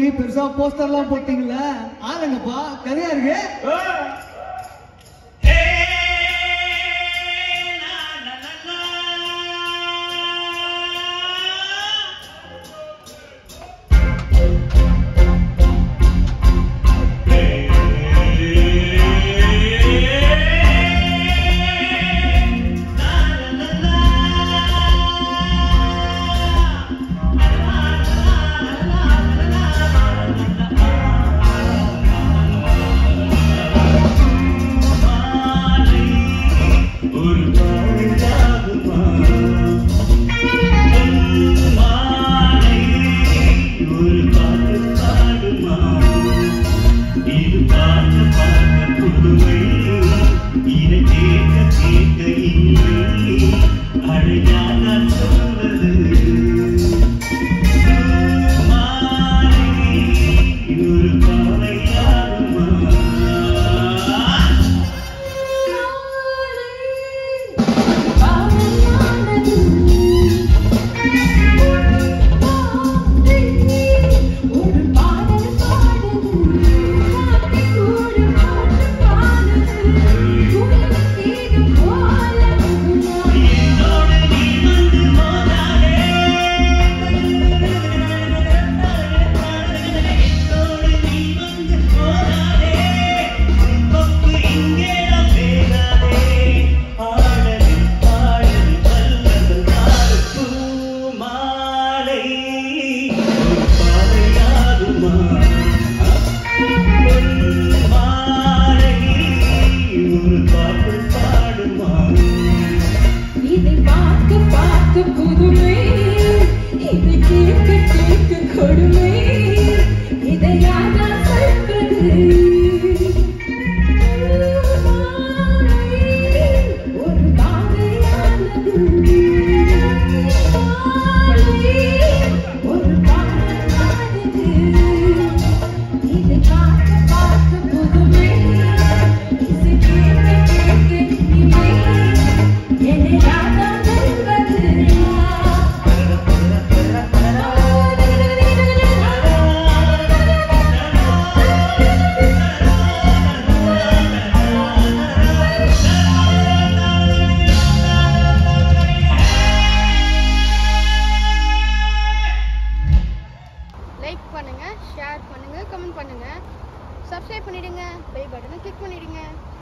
சொல்லி பெருசா போஸ்டர்லாம் போட்டீங்கல்ல ஆளுங்கப்பா கதையா இருக்கு ஒரு பாவையாகுமா மாலை ஒரு பாட்டு பாடுமா இது பார்க்க பார்க்க புதுமை இதை கேட்க கேட்க இல்லை அழையாதான் சொல்வது மாலை ஒரு பாவையாகுமா என்னோடு நீ வந்து மோதாதே என்னோடு நீ வந்து மோதாதே கொப்பு இங்கே நான் வேகாதே ஆடல் பாடல் வல்லது நாடு பூமாலை ஒரு பாதையாகுமா மாலை ஒரு பாட்டு பாடுமா இதை பார்க்க பார்க்க புதுமை இதை கேட்க கேட்க கொடுமை இதை யாரா சொல்வது ஒரு பாதையானது ஒரு பாதையானது இதை பார்க்க பார்க்க புதுமை இதை கேட்க கேட்க இனிமை என்னை யாரா லைக் பண்ணுங்க ஷேர் பண்ணுங்க கமெண்ட் பண்ணுங்க சப்ஸ்கிரைப் பண்ணிடுங்க பெல் பட்டனை கிளிக் பண்ணிடுங்க